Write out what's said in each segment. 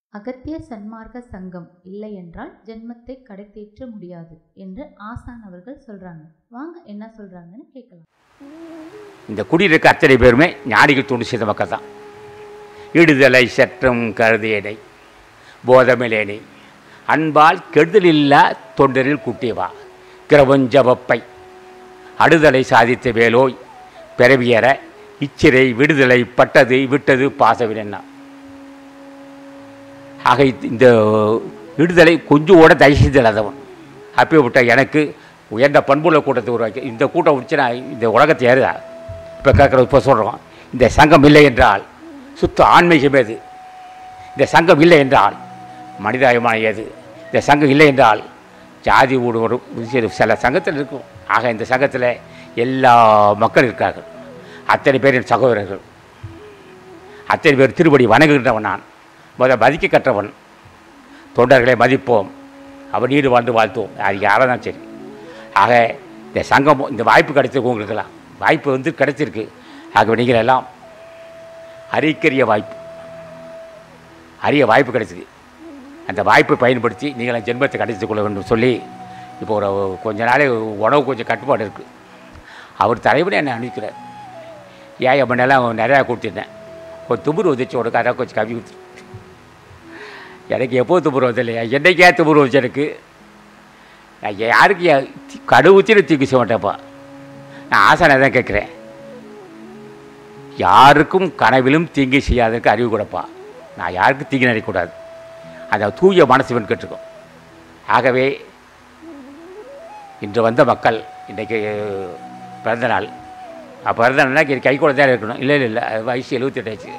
அகத்திய சன்மார்க்க சங்கம் இல்லையென்றால் ஜென்மத்தை கடைத்தேற்ற முடியாது என்று ஆசான் அவர்கள் சொல்றாங்க வாங்க என்ன சொல்றாங்கன்னு கேட்கலாம் இந்த குடியிருக்க அத்தனை பேருமே ஞானிகள் தொண்டு செய்த மக்கள் தான் இடுதலை சற்றும் கருதியடை போதமிலேனி அன்பால் கெடுதலில்லா தொண்டரில் குட்டியவா கிரவஞ்சவப்பை அடுதலை சாதித்த வேலோய் பிறவியற இச்சிறை விடுதலை பட்டது விட்டது பாசவினா ஆக இந்த விடுதலை கொஞ்சம் கூட தயவு செய்து இல்லாதவன் அப்பேற்பட்ட எனக்கு உயர்ந்த பண்புள்ள கூட்டத்தை உருவாக்கி இந்த கூட்டம் முடிச்சு நான் இந்த உலகத்தை ஏறுதா இப்போ கேட்குறது இப்போ சொல்கிறோம் இந்த சங்கம் இல்லை என்றால் சுத்த ஆன்மீகம் எது இந்த சங்கம் இல்லை என்றால் மனிதாயமான எது இந்த சங்கம் இல்லை என்றால் ஜாதி ஊடுவரும் சில சங்கத்தில் இருக்கும் ஆக இந்த சங்கத்தில் எல்லா மக்கள் இருக்கார்கள் அத்தனை பேர் என் சகோதரர்கள் அத்தனை பேர் திருப்படி வணங்குகின்றவன் நான் முத மதிக்க கற்றவன் தொண்டர்களை மதிப்போம் அவன் நீடு வாழ்ந்து வாழ்த்துவோம் அது யாராக தான் சரி ஆக இந்த சங்கம் இந்த வாய்ப்பு கிடைச்சிருக்கு உங்களுக்கெல்லாம் வாய்ப்பு வந்து கிடைச்சிருக்கு ஆக நீங்கள் எல்லாம் அறிக்கரிய வாய்ப்பு அரிய வாய்ப்பு கிடைச்சிது அந்த வாய்ப்பை பயன்படுத்தி நீங்களும் ஜென்மத்தை கிடைத்துக் கொள்ள வேண்டும் சொல்லி இப்போ ஒரு கொஞ்ச நாளே உணவு கொஞ்சம் கட்டுப்பாடு இருக்குது அவர் தலைவனே என்னை அனுப்பிக்கிறார் ஏன் அப்படின்னெல்லாம் நிறையா கொடுத்துருந்தேன் கொஞ்சம் தும்புரு வந்துச்சு உனக்கு அதான் கொஞ்சம் கம்மி கொடுத்து எனக்கு எப்போ தும்புரு வந்து இல்லையா என்னைக்கே தும்புரு வச்சு எனக்கு நான் யாருக்கு கடு ஊற்றின தூக்கி செய்ய மாட்டேன்ப்பா நான் ஆசானை தான் கேட்குறேன் யாருக்கும் கனவிலும் தீங்கு செய்யாததுக்கு அறிவு கொடுப்பா நான் யாருக்கும் தீங்கு நினைக்கக்கூடாது அந்த தூய மனசுவன் கேட்டிருக்கோம் ஆகவே இன்று வந்த மக்கள் இன்றைக்கு பிறந்த நாள் பிறந்த நாள்னா கை குழந்தையாக இருக்கணும் இல்லை இல்லை இல்லை வயசு எழுபத்தெட்டு ஆச்சு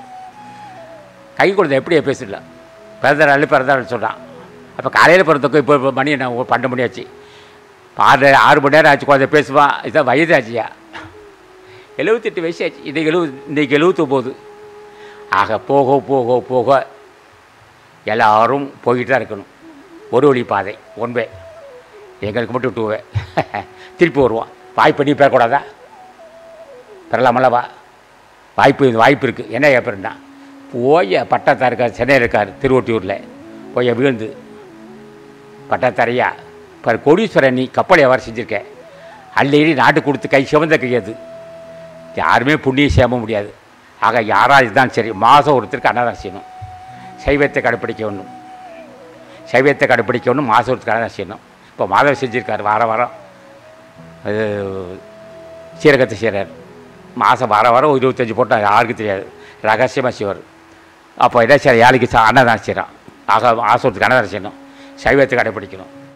கை குழந்தை எப்படி பேசிடல பிறந்த நாள் பிறந்த நாள் சொல்கிறான் அப்போ காலையில் பிறந்தக்கும் இப்போ இப்போ மணி என்ன பன்னெண்டு மணி ஆச்சு ஆறு ஆறு மணி நேரம் ஆச்சு குழந்தை பேசுவான் இதுதான் வயது ஆச்சியா எழுபத்தெட்டு வயசு ஆச்சு இன்றைக்கி எழுபது இன்றைக்கி எழுபத்தொம்போது ஆக போக போக போக எல்லாரும் போய்கிட்டு தான் இருக்கணும் ஒரு வழி பாதை ஒன்பே எங்களுக்கு மட்டும் டூவே திருப்பி வருவான் வாய்ப்பு நீ பெறக்கூடாதா பெறலாமல்லவா வாய்ப்பு வாய்ப்பு இருக்குது என்ன ஏப்பருன்னா போய் பட்டத்தா இருக்கார் சென்னையில் இருக்கார் திருவொட்டியூரில் போய் விழுந்து பட்டத்தரையா இப்போ கோடீஸ்வரன் நீ கப்பல் எவ்வாறு செஞ்சுருக்க அள்ளி நாட்டு கொடுத்து கை சிவந்த கையது யாருமே புண்ணியம் சேம முடியாது ஆக யாராக இருந்தாலும் சரி மாதம் ஒருத்தருக்கு அன்னதானம் செய்யணும் சைவத்தை கடைப்பிடிக்க வேணும் சைவத்தை கடைப்பிடிக்க வேணும் மாதம் ஒருத்தருக்கு அன்னதானம் செய்யணும் இப்போ மாதம் செஞ்சுருக்காரு வார வாரம் அது சீரகத்தை செய்கிறார் மாதம் வார வாரம் இருபத்தஞ்சி போட்டால் யாருக்கும் தெரியாது ரகசியமாக செய்வார் அப்போ என்ன செய்ய ஏழைக்கு அன்னதானம் செய்கிறான் ஆக மாதத்துக்கு அன்னதானம் செய்யணும் சைவத்தை கடைப்பிடிக்கணும்